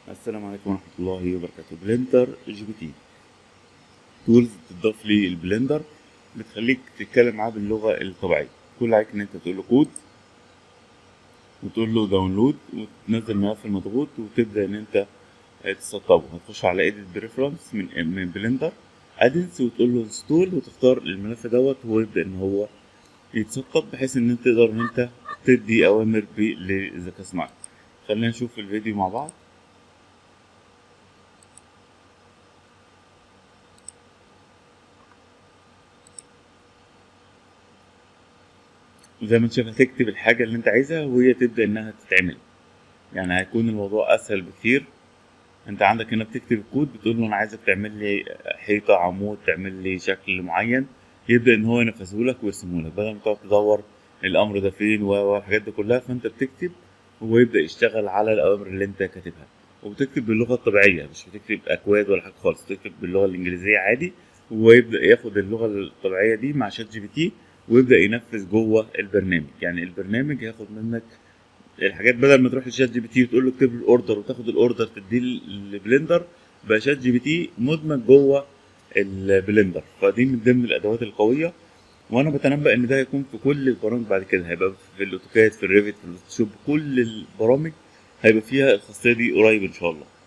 السلام عليكم ورحمة الله وبركاته بلندر جي بي تي تولز بتضاف للبلندر بتخليك تتكلم معاه باللغة الطبيعية كل عليك ان انت تقول له كود وتقول له داونلود وتنزل ملف المضغوط وتبدأ ان انت تسطبه هتخش على ايديت بريفرنس من من بلندر ادنس وتقول له انستول وتختار الملف دوت وهو يبدأ ان هو يتسطب بحيث ان انت تقدر ان انت تدي اوامر للذكاء الصناعي خلينا نشوف الفيديو مع بعض زي ما انت شايف هتكتب الحاجة اللي انت عايزها وهي تبدأ انها تتعمل يعني هيكون الموضوع اسهل بكتير انت عندك هنا بتكتب الكود بتقول له انا عايزك تعمل لي حيطة عمود تعمل لي شكل معين يبدأ ان هو ينفذه لك ويرسمه لك بدل ما تقعد تدور الامر ده فين والحاجات دي كلها فانت بتكتب وهو يبدأ يشتغل على الاوامر اللي انت كاتبها وبتكتب باللغة الطبيعية مش بتكتب اكواد ولا حاجة خالص بتكتب باللغة الانجليزية عادي ويبدأ ياخد اللغة الطبيعية دي مع شات جي بي تي ويبدا ينفذ جوه البرنامج يعني البرنامج ياخد منك الحاجات بدل ما تروح لشات جي بي تي وتقول له اكتب له الاوردر وتاخد الاوردر تديه للبلندر بقى شات جي بي تي مدمج جوه البلندر فدي من ضمن الادوات القويه وانا بتنبأ ان ده هيكون في كل البرامج بعد كده هيبقى في الاوتوكاد في الريفت في الفوتوشوب كل البرامج هيبقى فيها الخاصيه دي قريب ان شاء الله